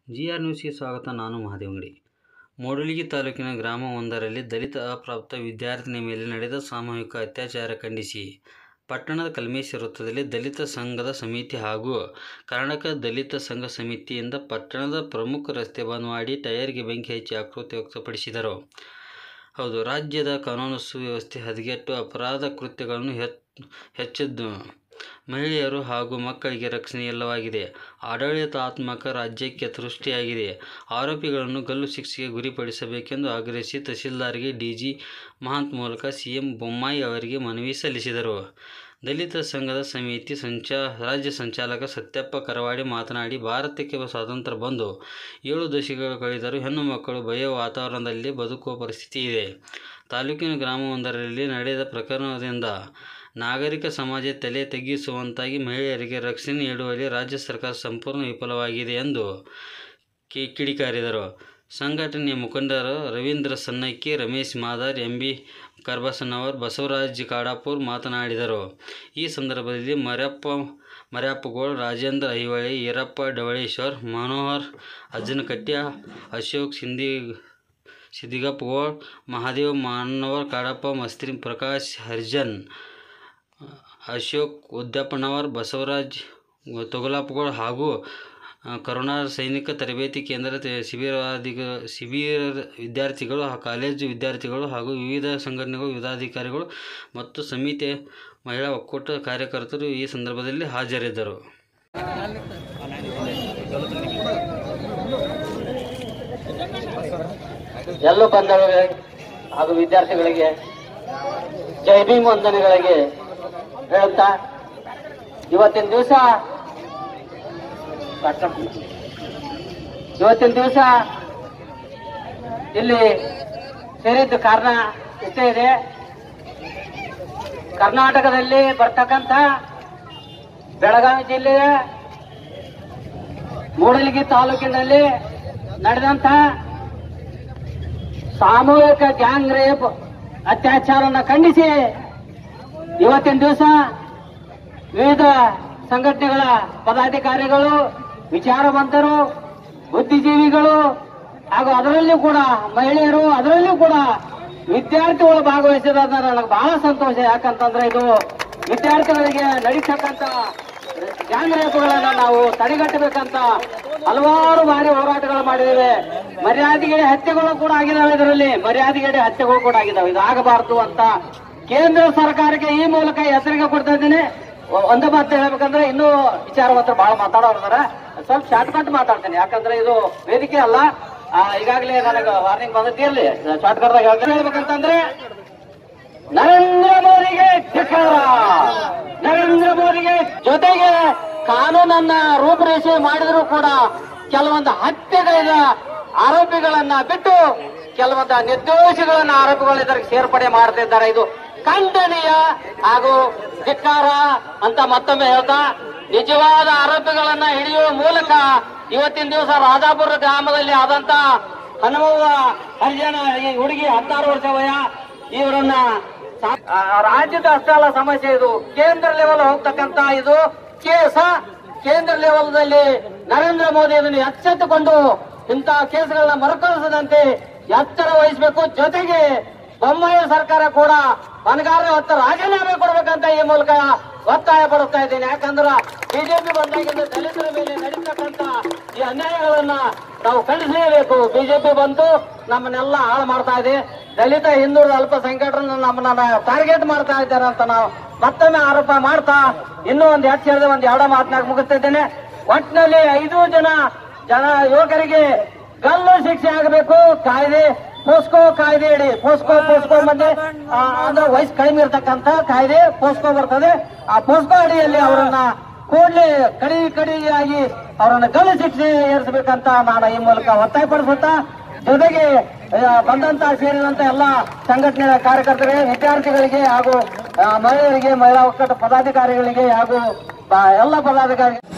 G R ನ್ಯೂಸ್ಗೆ ಸ್ವಾಗತ ನಾನು ಮಹಾದೇವಂಗಡಿ ಮೂಡಲಗಿ ತಾಲೂಕಿನ ಗ್ರಾಮವೊಂದರಲ್ಲಿ ದಲಿತ ಅಪ್ರಾಪ್ತ ವಿದ್ಯಾರ್ಥಿನಿಯ ಮೇಲೆ ನಡೆದ ಸಾಮೂಹಿಕ ಅತ್ಯಾಚಾರ ಖಂಡಿಸಿ ಪಟ್ಟಣದ ಕಲ್ಮೇಶ್ವರ ವೃತ್ತದಲ್ಲಿ ದಲಿತ ಸಂಘದ ಸಮಿತಿ ಹಾಗೂ ಕರ್ನಾಟಕ ದಲಿತ ಸಂಘ ಸಮಿತಿಯಿಂದ ಪಟ್ಟಣದ ಪ್ರಮುಖ ರಸ್ತೆ ಬಂದ್ ಮಾಡಿ ಟೈರ್ಗೆ ಬೆಂಕಿ ಹಚ್ಚಿ ಆಕ್ರೋಶ ವ್ಯಕ್ತಪಡಿಸಿದರು ಹೌದು ರಾಜ್ಯದ ಕಾನೂನು ಸುವ್ಯವಸ್ಥೆ ಹದಗೆಟ್ಟು ಅಪರಾಧ ಕೃತ್ಯಗಳನ್ನು ಹೆಚ್ ಹೆಚ್ಚಿದ್ದು ಮಹಿಳೆಯರು ಹಾಗೂ ಮಕ್ಕಳಿಗೆ ರಕ್ಷಣೆ ಇಲ್ಲವಾಗಿದೆ ಆಡಳಿತಾತ್ಮಕ ರಾಜ್ಯಕ್ಕೆ ಸೃಷ್ಟಿಯಾಗಿದೆ ಆರೋಪಿಗಳನ್ನು ಗಲ್ಲು ಶಿಕ್ಷೆಗೆ ಗುರಿಪಡಿಸಬೇಕೆಂದು ಆಗ್ರಹಿಸಿ ತಹಸೀಲ್ದಾರ್ಗೆ ಡಿಜಿ ಮಹಾಂತ್ ಮೂಲಕ ಸಿಎಂ ಬೊಮ್ಮಾಯಿ ಅವರಿಗೆ ಮನವಿ ಸಲ್ಲಿಸಿದರು ದಲಿತ ಸಂಘದ ಸಮಿತಿ ಸಂಚಾ ರಾಜ್ಯ ಸಂಚಾಲಕ ಸತ್ಯಪ್ಪ ಕರವಾಡಿ ಮಾತನಾಡಿ ಭಾರತಕ್ಕೆ ಸ್ವಾತಂತ್ರ್ಯ ಬಂದು ಏಳು ದಶಕಗಳು ಕಳೆದರೂ ಹೆಣ್ಣು ಮಕ್ಕಳು ಭಯ ವಾತಾವರಣದಲ್ಲಿ ಬದುಕುವ ಪರಿಸ್ಥಿತಿ ಇದೆ ತಾಲೂಕಿನ ಗ್ರಾಮವೊಂದರಲ್ಲಿ ನಡೆದ ಪ್ರಕರಣದಿಂದ ನಾಗರಿಕ ಸಮಾಜ ತಲೆ ತಗ್ಗಿಸುವಂತಾಗಿ ಮಹಿಳೆಯರಿಗೆ ರಕ್ಷಣೆ ನೀಡುವಲ್ಲಿ ರಾಜ್ಯ ಸರ್ಕಾರ ಸಂಪೂರ್ಣ ವಿಫಲವಾಗಿದೆ ಎಂದು ಕಿ ಕಿಡಿಕಾರಿದರು ಸಂಘಟನೆಯ ಮುಖಂಡರು ರವೀಂದ್ರ ಸನ್ನಕ್ಕಿ ರಮೇಶ್ ಮಾದಾರ್ ಎಂ ಬಿ ಕರ್ಬಸನವರ್ ಬಸವರಾಜ್ ಕಾಡಾಪುರ್ ಮಾತನಾಡಿದರು ಈ ಸಂದರ್ಭದಲ್ಲಿ ಮರ್ಯಪ್ಪ ಮರ್ಯಪ್ಪಗೋಳ್ ರಾಜೇಂದ್ರ ಐಹೊಳೆ ಈರಪ್ಪ ಡವಳೇಶ್ವರ್ ಮನೋಹರ್ ಅಜ್ಜನಕಟ್ಟಿ ಅಶೋಕ್ ಸಿಂಧಿ ಸಿದ್ದಿಗಪ್ಪಗೋಳ್ ಮಹಾದೇವ್ ಮಾನವರ್ ಕಾಡಪ್ಪ ಮಸ್ತ್ರಿ ಪ್ರಕಾಶ್ ಹರಿಜನ್ ಅಶೋಕ್ ಉದ್ಯಾಪನವರ್ ಬಸವರಾಜ್ ತೊಗಲಾಪುಗಳು ಹಾಗೂ ಕರುಣಾ ಸೈನಿಕ ತರಬೇತಿ ಕೇಂದ್ರ ಶಿಬಿರಾಧಿಗ ಶಿಬಿರ ವಿದ್ಯಾರ್ಥಿಗಳು ಕಾಲೇಜು ವಿದ್ಯಾರ್ಥಿಗಳು ಹಾಗೂ ವಿವಿಧ ಸಂಘಟನೆಗಳು ವಿವಿಧಾಧಿಕಾರಿಗಳು ಮತ್ತು ಸಮಿತಿಯ ಮಹಿಳಾ ಒಕ್ಕೂಟ ಕಾರ್ಯಕರ್ತರು ಈ ಸಂದರ್ಭದಲ್ಲಿ ಹಾಜರಿದ್ದರು ಎಲ್ಲ ಬಂಧುಗಳಿಗೆ ಹಾಗೂ ವಿದ್ಯಾರ್ಥಿಗಳಿಗೆ ಜೈ ಭೀಮ್ ವಂದನೆಗಳಿಗೆ ಹೇಳುತ್ತಾ ಇವತ್ತಿನ ದಿವಸ ಇವತ್ತಿನ ದಿವಸ ಇಲ್ಲಿ ಸೇರಿದ್ದು ಕಾರಣ ಇಷ್ಟೇ ಇದೆ ಕರ್ನಾಟಕದಲ್ಲಿ ಬರ್ತಕ್ಕಂಥ ಬೆಳಗಾವಿ ಜಿಲ್ಲೆಯ ಮೂಡಲಗಿ ತಾಲೂಕಿನಲ್ಲಿ ನಡೆದಂತ ಸಾಮೂಹಿಕ ಗ್ಯಾಂಗ್ ರೇಪ್ ಅತ್ಯಾಚಾರವನ್ನು ಖಂಡಿಸಿ ಇವತ್ತಿನ ದಿವಸ ವಿವಿಧ ಸಂಘಟನೆಗಳ ಪದಾಧಿಕಾರಿಗಳು ವಿಚಾರವಂತರು ಬುದ್ಧಿಜೀವಿಗಳು ಹಾಗೂ ಅದರಲ್ಲೂ ಕೂಡ ಮಹಿಳೆಯರು ಅದರಲ್ಲೂ ಕೂಡ ವಿದ್ಯಾರ್ಥಿಗಳು ಭಾಗವಹಿಸಿರೋದ್ರ ನನಗೆ ಬಹಳ ಸಂತೋಷ ಯಾಕಂತಂದ್ರೆ ಇದು ವಿದ್ಯಾರ್ಥಿಗಳಿಗೆ ನಡೀತಕ್ಕಂತ ಗ್ಯಾಂಗ್ ರೇಪ್ಗಳನ್ನ ನಾವು ತಡೆಗಟ್ಟಬೇಕಂತ ಹಲವಾರು ಬಾರಿ ಹೋರಾಟಗಳು ಮಾಡಿದ್ದೇವೆ ಮರ್ಯಾದೆಗೇಡಿ ಹತ್ಯೆಗಳು ಕೂಡ ಆಗಿದಾವೆ ಇದರಲ್ಲಿ ಮರ್ಯಾದೆಗೇಡಿ ಹತ್ಯೆಗಳು ಕೂಡ ಆಗಿದಾವೆ ಇದು ಆಗಬಾರದು ಅಂತ ಕೇಂದ್ರ ಸರ್ಕಾರಕ್ಕೆ ಈ ಮೂಲಕ ಹೆಸರಿಗೆ ಕೊಡ್ತಾ ಇದ್ದೀನಿ ಒ- ಒಂದು ಮಾತು ಹೇಳ್ಬೇಕಂದ್ರೆ ಇನ್ನೂ ವಿಚಾರವಂತರು ಬಹಳ ಮಾತಾಡೋರು ಇದಾರೆ. ಸ್ವಲ್ಪ ಶಾರ್ಟ್ ಕಟ್ ಮಾತಾಡ್ತೇನೆ ಯಾಕಂದ್ರೆ ಇದು ವೇದಿಕೆ ಅಲ್ಲ ಆ, ಈಗಾಗಲೇ ನನಗೆ ವಾರ್ನಿಂಗ್ ಬಂದಿರ್ಲಿ ಶಾರ್ಟ್ ಕಟ್ ಹೇಳ್ಬೇಕಂತಂದ್ರೆ ನರೇಂದ್ರ ಮೋದಿಗೆ ಧಿಕ್ಕಾರ ನರೇಂದ್ರ ಮೋದಿಗೆ ಜೊತೆಗೆ ಕಾನೂನನ್ನ ರೂಪರೇಷೆ ಮಾಡಿದ್ರು ಕೂಡ ಕೆಲವೊಂದು ಹತ್ಯೆಗಳಿದ ಆರೋಪಿಗಳನ್ನ ಬಿಟ್ಟು ಕೆಲವೊಂದು ನಿರ್ದೋಷಿಗಳನ್ನ ಆರೋಪಿಗಳು ಇದಕ್ಕೆ ಸೇರ್ಪಡೆ ಮಾಡ್ತಿದ್ದಾರೆ ಇದು ಖಂಡನೀಯ ಹಾಗೂ ಧಿಕ್ಕಾರ ಅಂತ ಮತ್ತೊಮ್ಮೆ ಹೇಳ್ತಾ ನಿಜವಾದ ಆರೋಪಿಗಳನ್ನ ಹಿಡಿಯುವ ಮೂಲಕ ಇವತ್ತಿನ ದಿವಸ ರಾಧಾಪುರ ಗ್ರಾಮದಲ್ಲಿ ಆದಂತ ಹನುಮವ್ವ ಹರಿಜನ ಈ ಹುಡುಗಿ ಹದಿನಾರು ವರ್ಷ ವಯ ಇವರನ್ನ ಸಾ- ಆ, ರಾಜ್ಯದ ಅಷ್ಟೇ ಅಲ್ಲ ಸಮಸ್ಯೆ ಇದು ಕೇಂದ್ರ ಲೆವೆಲ್ ಹೋಗ್ತಕ್ಕಂತ ಇದು ಕೇಸ ಕೇಂದ್ರ ಲೆವೆಲ್ದಲ್ಲಿ ನರೇಂದ್ರ ಮೋದಿ ಅದನ್ನು ಎಚ್ಚೆತ್ತುಕೊಂಡು ಇಂತಹ ಕೇಸ್ಗಳನ್ನ ಮರುಕಳಿಸದಂತೆ ಎಚ್ಚರ ವಹಿಸಬೇಕು ಜೊತೆಗೆ ಬೊಮ್ಮಾಯಿ ಸರ್ಕಾರ ಕೂಡ ಹೊಣೆಗಾರ ಹೊತ್ತು ರಾಜೀನಾಮೆ ಕೊಡಬೇಕಂತ ಈ ಮೂಲಕ ಒತ್ತಾಯ ಪಡುತ್ತಾ ಇದ್ದೇನೆ ಯಾಕಂದ್ರೆ ಬಿಜೆಪಿ ಬಂದಾಗಿಂದ ದಲಿತರ ಮೇಲೆ ನಡೀತಕ್ಕಂತ ಈ ಅನ್ಯಾಯಗಳನ್ನ ನಾವು ಖಂಡಿಸಲೇಬೇಕು ಬಿಜೆಪಿ ಬಂದು ನಮ್ಮನ್ನೆಲ್ಲ ಹಾಳು ಮಾಡ್ತಾ ಇದೆ ದಲಿತ ಹಿಂದುಳಿದ ಅಲ್ಪಸಂಖ್ಯಾತರನ್ನ ನಮ್ಮನ್ನ ಟಾರ್ಗೆಟ್ ಮಾಡ್ತಾ ಇದ್ದಾರೆ ಅಂತ ನಾವು ಮತ್ತೊಮ್ಮೆ ಆರೋಪ ಮಾಡ್ತಾ ಇನ್ನೂ ಒಂದು ಹೆಚ್ಚು ಹೇಳಿದ ಒಂದು ಎರಡ ಮಾತನಾಗ ಮುಗಿಸ್ತಾ ಇದ್ದೇನೆ ಒಟ್ಟಿನಲ್ಲಿ ಐದು ಜನ ಜನ ಯುವಕರಿಗೆ ಗಲ್ಲು ಶಿಕ್ಷೆ ಆಗಬೇಕು ಕಾಯ್ದೆ ಪೋಸ್ಕೋ ಕಾಯ್ದೆ ಅಡಿ ಪೋಸ್ಕೋ ಪೋಸ್ಕೋ ಮಂದಿ ಆ, ಅಂದ್ರೆ ವಯಸ್ಸು ಕಡಿಮೆ ಇರತಕ್ಕಂತ ಕಾಯ್ದೆ ಪೋಸ್ಕೋ ಬರ್ತದೆ ಆ ಪೋಸ್ಕೋ ಅಡಿಯಲ್ಲಿ ಅವರನ್ನ ಕೂಡಲೇ ಕಡಿ ಕಡಿಯಾಗಿ ಅವರನ್ನ ಗಲ್ಲು ಶಿಕ್ಷೆ ಏರಿಸಬೇಕಂತ ನಾನು ಈ ಮೂಲಕ ಒತ್ತಾಯಪಡಿಸುತ್ತಾ ಜೊತೆಗೆ ಆ, ಬಂದಂತ ಸೇರಿದಂತ ಎಲ್ಲ ಸಂಘಟನೆಗಳ ಕಾರ್ಯಕರ್ತರಿಗೆ ವಿದ್ಯಾರ್ಥಿಗಳಿಗೆ ಹಾಗೂ ಆ, ಮಹಿಳೆಯರಿಗೆ ಮಹಿಳಾ ಒಕ್ಕೂಟ ಪದಾಧಿಕಾರಿಗಳಿಗೆ ಹಾಗೂ ಆ, ಎಲ್ಲ ಪದಾಧಿಕಾರಿ